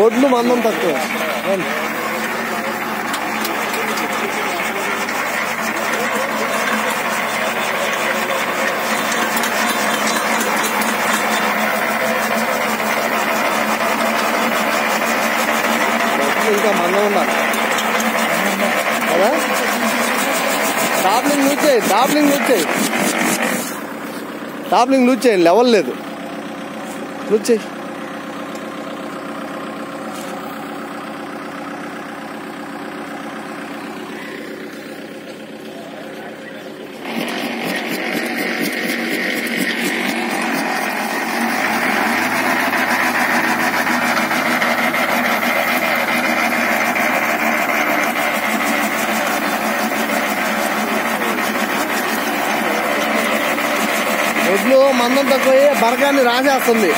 ఒడ్లు మందం తక్కువ రండి. ఒడ్లు ఇంకా మందం ఉండాలి కదా టాప్లింగ్ లూజ్ చేయి టాప్లింగ్ లూజ్ చేయి టాప్లింగ్ లూజ్ చేయండి లెవెల్ లేదు లూజ్ చేయి ఒడ్లు మందం తక్కువ బరకాన్ని రాసేస్తుంది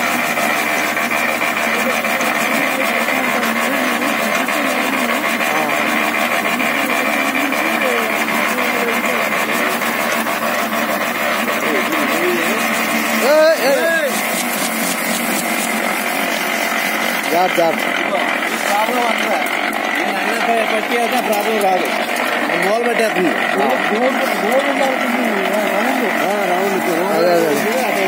ఏయ్, ఏయ్. జాగ్రత్త, జాగ్రత్త. ప్రాబ్లం అక్కడ నేను అన్న పట్టేస్తే ప్రాబ్లం రాదు మూల పెట్టేస్తుంది అదే, అదే.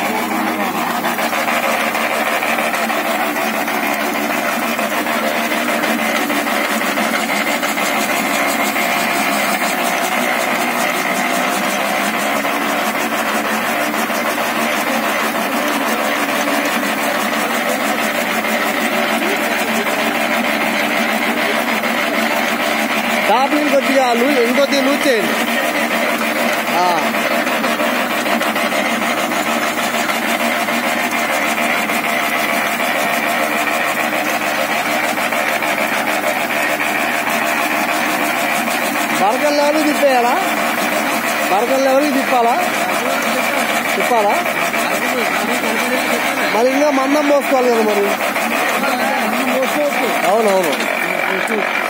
టాప్లింగ్ కొద్దిగా లూ ఇంకొద్దిగా లూజ్ చేయండి ఆ. బరకల్ లెవెల్కి తిప్పేయాలా బరకల్ లెవెల్కి తిప్పాలా తిప్పాలా మరి ఇంకా మందం పోసుకోవాలి కదా మరి అవునవును